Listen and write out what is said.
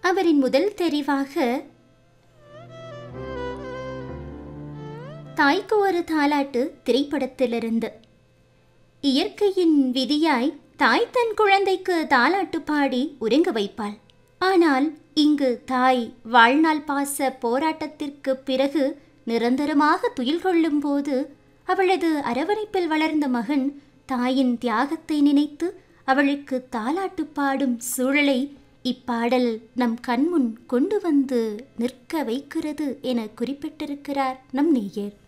அவரின் முதல் தெரிவாக தாய்க்கு ஒரு தாலாட்டு திரைப்படத்திலிருந்து இயற்கையின் விதியாய் தாய் தன் குழந்தைக்கு தாலாட்டு பாடி உறங்க வைப்பாள் ஆனால் இங்கு தாய் வாழ்நாள் பாச போராட்டத்திற்கு பிறகு நிரந்தரமாக துயில் கொள்ளும் போது அவளது அரவணைப்பில் வளர்ந்த மகன் தாயின் தியாகத்தை நினைத்து அவளுக்கு தாலாட்டு பாடும் சூழலை இப்பாடல் நம் கண்முன் கொண்டு வந்து நிற்க வைக்கிறது என குறிப்பிட்டிருக்கிறார் நம் நேயர்